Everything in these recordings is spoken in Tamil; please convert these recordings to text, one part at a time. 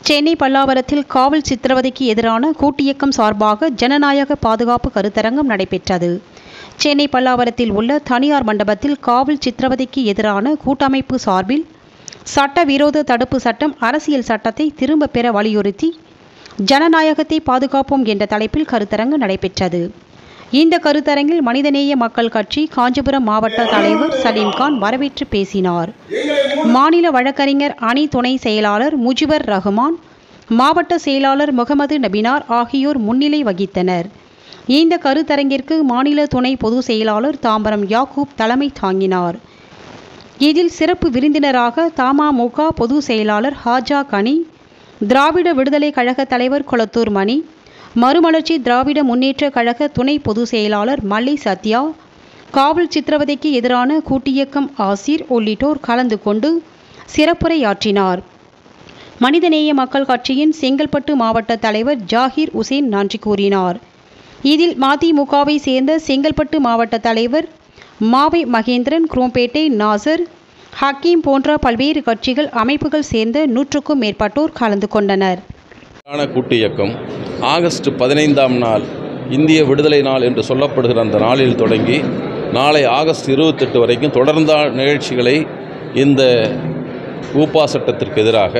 சென்னை பல்லாவரத்தில் காவல் சித்திரவதைக்கு எதிரான கூட்டியக்கம் சார்பாக ஜனநாயக பாதுகாப்பு கருத்தரங்கம் நடைபெற்றது சென்னை பல்லாவரத்தில் உள்ள தனியார் மண்டபத்தில் காவல் சித்திரவதைக்கு எதிரான கூட்டமைப்பு சார்பில் சட்டவிரோத தடுப்பு சட்டம் அரசியல் சட்டத்தை திரும்பப் பெற வலியுறுத்தி ஜனநாயகத்தை பாதுகாப்போம் என்ற தலைப்பில் கருத்தரங்கு நடைபெற்றது இந்த கருத்தரங்கில் மனிதநேய மக்கள் கட்சி காஞ்சிபுரம் மாவட்ட தலைவர் சலீம்கான் வரவேற்று பேசினார் மாநில வழக்கறிஞர் அணி துணை செயலாளர் முஜிபர் ரஹ்மான் மாவட்ட செயலாளர் முகமது நபினார் ஆகியோர் முன்னிலை வகித்தனர் இந்த கருத்தரங்கிற்கு மாநில துணை பொதுச் செயலாளர் தாம்பரம் யாக்கூப் தலைமை தாங்கினார் இதில் சிறப்பு விருந்தினராக தமாமுக பொதுச் செயலாளர் ஹாஜா கனி திராவிட விடுதலை கழக தலைவர் கொளத்தூர் மணி மறுமலர்ச்சி திராவிட முன்னேற்ற கழக துணை பொதுச் செயலாளர் மல்லை சத்யா காவல் சித்திரவதைக்கு எதிரான கூட்டியக்கம் ஆசிர் உள்ளிட்டோர் கலந்து கொண்டு சிறப்புரையாற்றினார் மனிதநேய மக்கள் கட்சியின் செங்கல்பட்டு மாவட்ட தலைவர் ஜாகிர் உசேன் நன்றி கூறினார் இதில் மதிமுகவை சேர்ந்த செங்கல்பட்டு மாவட்ட தலைவர் மாவை மகேந்திரன் குரோம்பேட்டை நாசர் ஹக்கீம் போன்ற பல்வேறு கட்சிகள் அமைப்புகள் சேர்ந்த நூற்றுக்கும் மேற்பட்டோர் கலந்து கொண்டனர் ஆன கூட்டு இயக்கம் ஆகஸ்ட் பதினைந்தாம் நாள் இந்திய விடுதலை நாள் என்று சொல்லப்படுகிற அந்த நாளில் தொடங்கி நாளை ஆகஸ்ட் இருபத்தெட்டு வரைக்கும் தொடர்ந்த நிகழ்ச்சிகளை இந்த ஊப்பா சட்டத்திற்கு எதிராக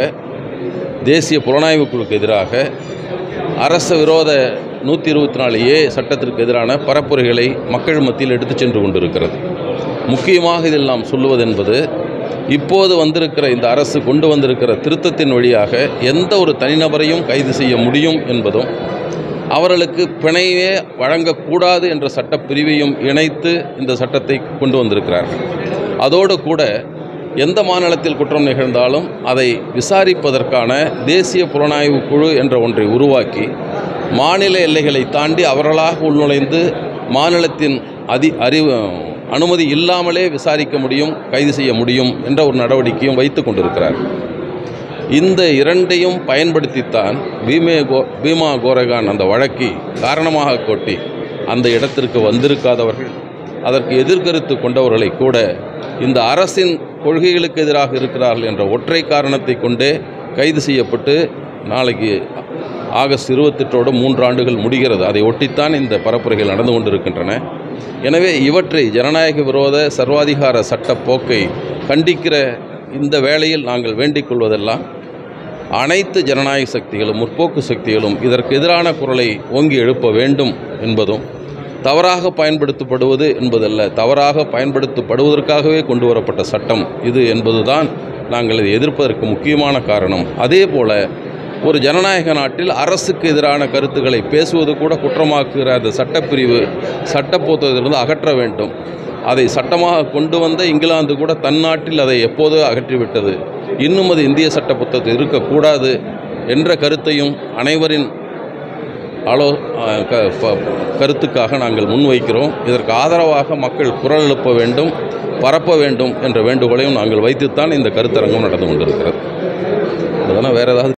தேசிய புலனாய்வு குழுக்கு எதிராக அரச விரோத நூற்றி இருபத்தி நாலு ஏ சட்டத்திற்கு எதிரான பரப்புரைகளை மக்கள் மத்தியில் எடுத்துச் சென்று கொண்டிருக்கிறது முக்கியமாக இதில் நாம் சொல்லுவது என்பது இப்போது வந்திருக்கிற இந்த அரசு கொண்டு வந்திருக்கிற திருத்தத்தின் வழியாக எந்த ஒரு தனிநபரையும் கைது செய்ய முடியும் என்பதும் அவர்களுக்கு பிணையே வழங்கக்கூடாது என்ற சட்டப்பிரிவையும் இணைத்து இந்த சட்டத்தை கொண்டு வந்திருக்கிறார்கள் அதோடு கூட எந்த மாநிலத்தில் குற்றம் நிகழ்ந்தாலும் அதை விசாரிப்பதற்கான தேசிய புலனாய்வு குழு என்ற ஒன்றை உருவாக்கி மாநில எல்லைகளை தாண்டி அவர்களாக உள்நுழைந்து மாநிலத்தின் அதி அறிவு அனுமதி இல்லாமலே விசாரிக்க முடியும் கைது செய்ய முடியும் என்ற ஒரு நடவடிக்கையும் வைத்து கொண்டிருக்கிறார் இந்த இரண்டையும் பயன்படுத்தித்தான் பீமே கோ பீமா கோரகான் அந்த வழக்கை காரணமாக கொட்டி அந்த இடத்திற்கு வந்திருக்காதவர்கள் அதற்கு எதிர்கருத்து கொண்டவர்களை கூட இந்த அரசின் கொள்கைகளுக்கு எதிராக இருக்கிறார்கள் என்ற ஒற்றை காரணத்தை கொண்டே கைது செய்யப்பட்டு நாளைக்கு ஆகஸ்ட் இருபத்தெட்டோடு மூன்று ஆண்டுகள் முடிகிறது அதை ஒட்டித்தான் இந்த பரப்புரைகள் நடந்து கொண்டிருக்கின்றன எனவே இவற்றை ஜனநாயக விரோத சர்வாதிகார சட்ட போக்கை கண்டிக்கிற இந்த வேளையில் நாங்கள் வேண்டிக் கொள்வதெல்லாம் அனைத்து ஜனநாயக சக்திகளும் முற்போக்கு சக்திகளும் இதற்கு எதிரான குரலை ஓங்கி எழுப்ப வேண்டும் என்பதும் தவறாக பயன்படுத்தப்படுவது என்பதல்ல தவறாக பயன்படுத்தப்படுவதற்காகவே கொண்டு வரப்பட்ட சட்டம் இது என்பதுதான் நாங்கள் இதை எதிர்ப்பதற்கு முக்கியமான காரணம் அதே போல ஒரு ஜனநாயக நாட்டில் அரசுக்கு எதிரான கருத்துக்களை பேசுவது கூட குற்றமாக்குகிற அந்த சட்டப்பிரிவு சட்டப்போத்ததிலிருந்து அகற்ற வேண்டும் அதை சட்டமாக கொண்டு வந்த இங்கிலாந்து கூட தன் நாட்டில் அதை எப்போதோ அகற்றிவிட்டது இன்னும் அது இந்திய சட்ட புத்தகத்தில் இருக்கக்கூடாது என்ற கருத்தையும் அனைவரின் ஆலோ க ப- கருத்துக்காக நாங்கள் முன்வைக்கிறோம் இதற்கு ஆதரவாக மக்கள் குரல் எழுப்ப வேண்டும் பரப்ப வேண்டும் என்ற வேண்டுகோளையும் நாங்கள் வைத்துத்தான் இந்த கருத்தரங்கம் நடந்து கொண்டிருக்கிறது அதனால் வேறு ஏதாவது